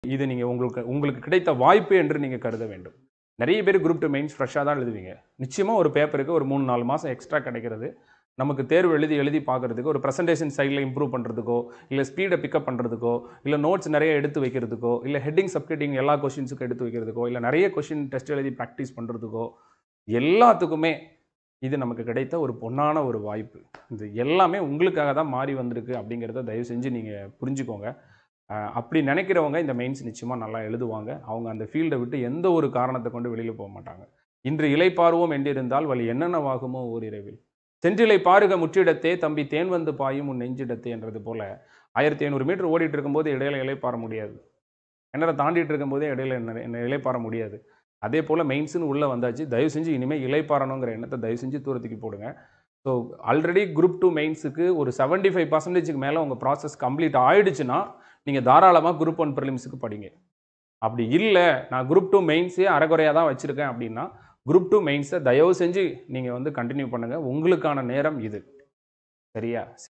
இது நீங்கள் உங்களுக்கு உங்களுக்கு கிடைத்த வாய்ப்பு என்று நீங்கள் கருத வேண்டும் நிறைய பேர் குரூப் டூ மெயின்ஸ் ஃப்ரெஷ்ஷாக தான் எழுதுவீங்க நிச்சயமாக ஒரு பேப்பருக்கு ஒரு மூணு நாலு மாதம் எக்ஸ்ட்ரா கிடைக்கிறது நமக்கு தேர்வு எழுதி எழுதி பார்க்குறதுக்கு ஒரு ப்ரெசன்டேஷன் சைடில் இம்ப்ரூவ் பண்ணுறதுக்கோ இல்லை ஸ்பீடை பிக்கப் பண்ணுறதுக்கோ இல்லை நோட்ஸ் நிறைய எடுத்து வைக்கிறதுக்கோ இல்லை ஹெட்டிங் சப்ஹெட்டிங் எல்லா கொஷின்ஸுக்கும் எடுத்து வைக்கிறதுக்கோ இல்லை நிறைய கொஷின் டெஸ்ட் எழுதி ப்ராக்டிஸ் பண்ணுறதுக்கோ எல்லாத்துக்குமே இது நமக்கு கிடைத்த ஒரு பொன்னான ஒரு வாய்ப்பு இது எல்லாமே உங்களுக்காக தான் மாறி வந்திருக்கு அப்படிங்கிறத தயவு செஞ்சு நீங்கள் புரிஞ்சுக்கோங்க அஹ் அப்படி நினைக்கிறவங்க இந்த மெயின்ஸ் நிச்சயமாக நல்லா எழுதுவாங்க அவங்க அந்த ஃபீல்டை விட்டு எந்த ஒரு காரணத்தை கொண்டு வெளியில் போக மாட்டாங்க இன்று இலைப்பாருவோம் என்றிருந்தால் வழி என்னென்னவாகுமோ ஓரிரவில் சென்றிலை பாருக முற்றிடத்தே தம்பி தேன் வந்து பாயும் உன் நெஞ்சிடத்தே என்றது போல ஆயிரத்தி ஐநூறு மீட்டர் ஓடிட்டு இருக்கும்போது இடையில இலைப்பாற முடியாது கிணறை தாண்டிட்டு இருக்கும்போதே இடையில என்ன- என்ன இலைப்பாற முடியாது அதே போல் மெயின்ஸ்னு உள்ளே வந்தாச்சு தயவு செஞ்சு இனிமேல் இலைப்பாறணுங்கிற எண்ணத்தை தயவு செஞ்சு தூரத்துக்கு போடுங்க ஸோ ஆல்ரெடி குரூப் டூ மெயின்ஸுக்கு ஒரு செவன்ட்டி ஃபைவ் பர்சன்டேஜுக்கு மேலே உங்கள் ப்ராசஸ் கம்ப்ளீட் ஆயிடுச்சுன்னா நீங்கள் தாராளமாக குரூப் ஒன் ப்ரிலிம்ஸுக்கு படிங்க அப்படி இல்லை நான் குரூப் டூ மெயின்ஸே அரைகுறையாக தான் வச்சுருக்கேன் அப்படின்னா குரூப் டூ மெயின்ஸை தயவு செஞ்சு நீங்கள் வந்து கண்டினியூ பண்ணுங்கள் உங்களுக்கான நேரம் இது சரியா